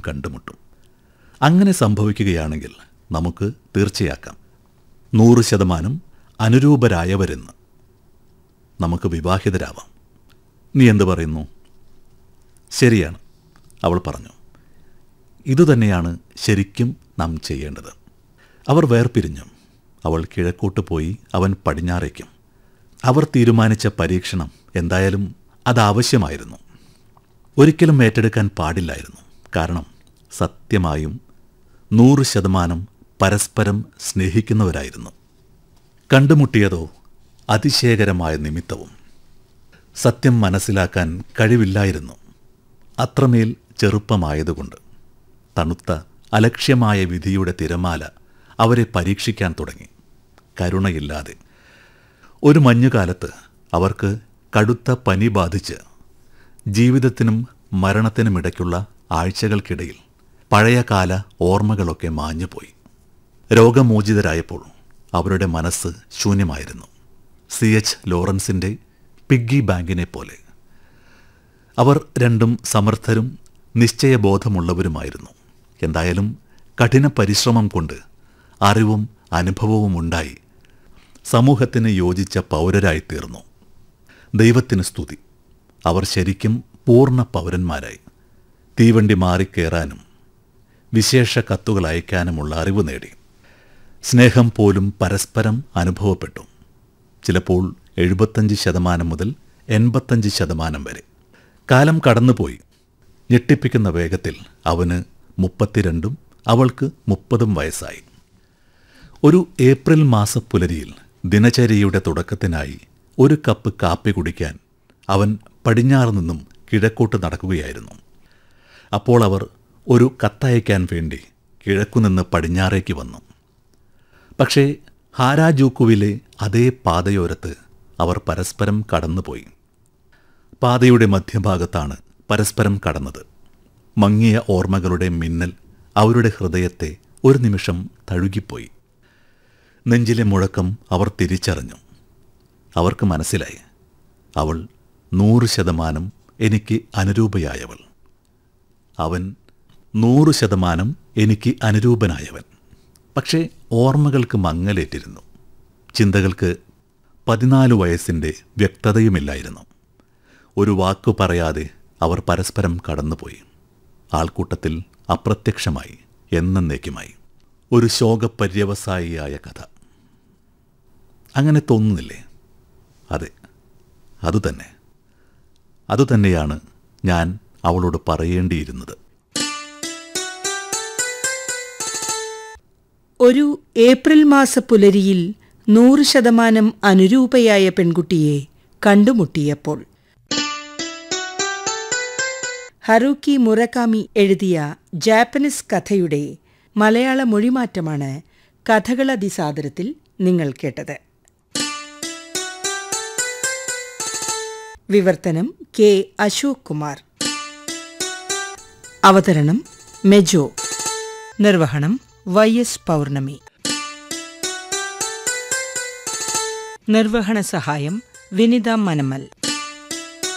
കണ്ടുമുട്ടും അങ്ങനെ സംഭവിക്കുകയാണെങ്കിൽ നമുക്ക് തീർച്ചയാക്കാം നൂറ് ശതമാനം അനുരൂപരായവരെന്ന് നമുക്ക് വിവാഹിതരാവാം നീ എന്തു പറയുന്നു ശരിയാണ് അവൾ പറഞ്ഞു ഇതുതന്നെയാണ് ശരിക്കും നാം ചെയ്യേണ്ടത് അവർ വേർപിരിഞ്ഞു അവൾ കിഴക്കോട്ട് പോയി അവൻ പടിഞ്ഞാറേക്കും അവർ തീരുമാനിച്ച പരീക്ഷണം എന്തായാലും അതാവശ്യമായിരുന്നു ഒരിക്കലും ഏറ്റെടുക്കാൻ പാടില്ലായിരുന്നു കാരണം സത്യമായും നൂറ് ശതമാനം പരസ്പരം സ്നേഹിക്കുന്നവരായിരുന്നു കണ്ടുമുട്ടിയതോ അതിശയകരമായ നിമിത്തവും സത്യം മനസ്സിലാക്കാൻ കഴിവില്ലായിരുന്നു അത്രമേൽ ചെറുപ്പമായതുകൊണ്ട് തണുത്ത അലക്ഷ്യമായ വിധിയുടെ തിരമാല അവരെ പരീക്ഷിക്കാൻ തുടങ്ങി കരുണയില്ലാതെ ഒരു മഞ്ഞുകാലത്ത് അവർക്ക് കടുത്ത പനി ബാധിച്ച് ജീവിതത്തിനും മരണത്തിനുമിടയ്ക്കുള്ള ആഴ്ചകൾക്കിടയിൽ പഴയകാല ഓർമ്മകളൊക്കെ മാഞ്ഞുപോയി രോഗമോചിതരായപ്പോൾ അവരുടെ മനസ്സ് ശൂന്യമായിരുന്നു സി എച്ച് ലോറൻസിൻ്റെ പിഗ്ഗി ബാങ്കിനെ പോലെ അവർ രണ്ടും സമർത്ഥരും നിശ്ചയബോധമുള്ളവരുമായിരുന്നു എന്തായാലും കഠിന പരിശ്രമം കൊണ്ട് അറിവും അനുഭവവും ഉണ്ടായി സമൂഹത്തിന് യോജിച്ച പൗരരായി തീർന്നു ദൈവത്തിന് സ്തുതി അവർ ശരിക്കും പൂർണ്ണ പൗരന്മാരായി തീവണ്ടി മാറിക്കേറാനും വിശേഷ കത്തുകൾ അയക്കാനുമുള്ള അറിവ് നേടി സ്നേഹം പോലും പരസ്പരം അനുഭവപ്പെട്ടു ചിലപ്പോൾ എഴുപത്തഞ്ച് ശതമാനം മുതൽ എൺപത്തഞ്ച് ശതമാനം വരെ കാലം കടന്നുപോയി ഞെട്ടിപ്പിക്കുന്ന വേഗത്തിൽ അവന് മുപ്പത്തിരണ്ടും അവൾക്ക് മുപ്പതും വയസ്സായി ഒരു ഏപ്രിൽ മാസ പുലരിയിൽ ദിനചര്യയുടെ തുടക്കത്തിനായി ഒരു കപ്പ് കാപ്പി കുടിക്കാൻ അവൻ പടിഞ്ഞാറ് നിന്നും കിഴക്കോട്ട് നടക്കുകയായിരുന്നു അപ്പോൾ അവർ ഒരു കത്തയക്കാൻ വേണ്ടി കിഴക്കുനിന്ന് പടിഞ്ഞാറേക്ക് വന്നു പക്ഷേ ഹാരാജൂക്കുവിലെ അതേ പാതയോരത്ത് അവർ പരസ്പരം കടന്നുപോയി പാതയുടെ മധ്യഭാഗത്താണ് പരസ്പരം കടന്നത് മങ്ങിയ ഓർമ്മകളുടെ മിന്നൽ അവരുടെ ഹൃദയത്തെ ഒരു നിമിഷം തഴുകിപ്പോയി നെഞ്ചിലെ മുഴക്കം അവർ തിരിച്ചറിഞ്ഞു അവർക്ക് മനസ്സിലായി അവൾ നൂറ് ശതമാനം എനിക്ക് അനുരൂപയായവൾ അവൻ നൂറ് ശതമാനം എനിക്ക് അനുരൂപനായവൻ പക്ഷേ ഓർമ്മകൾക്ക് മങ്ങലേറ്റിരുന്നു ചിന്തകൾക്ക് പതിനാല് വയസ്സിൻ്റെ വ്യക്തതയുമില്ലായിരുന്നു ഒരു വാക്കു പറയാതെ അവർ പരസ്പരം കടന്നുപോയി ആൾക്കൂട്ടത്തിൽ അപ്രത്യക്ഷമായി എന്നേക്കുമായി ഒരു ശോകപര്യവസായിയായ കഥ അങ്ങനെ തോന്നുന്നില്ലേ അതെ അതുതന്നെ അതുതന്നെയാണ് ഞാൻ അവളോട് പറയേണ്ടിയിരുന്നത് ഒരു ഏപ്രിൽ മാസ പുലരിയിൽ നൂറ് ശതമാനം അനുരൂപയായ പെൺകുട്ടിയെ കണ്ടുമുട്ടിയപ്പോൾ ഹറൂക്കി മുറക്കാമി എഴുതിയ ജാപ്പനീസ് കഥയുടെ മലയാള മൊഴിമാറ്റമാണ് കഥകളതിസാദരത്തിൽ നിങ്ങൾ കേട്ടത് വിവർത്തനം കെ അശോക് കുമാർ അവതരണം മെജോ നിർവഹണം വൈ എസ് പൗർണമി നിർവഹണ സഹായം വിനിത മനമൽ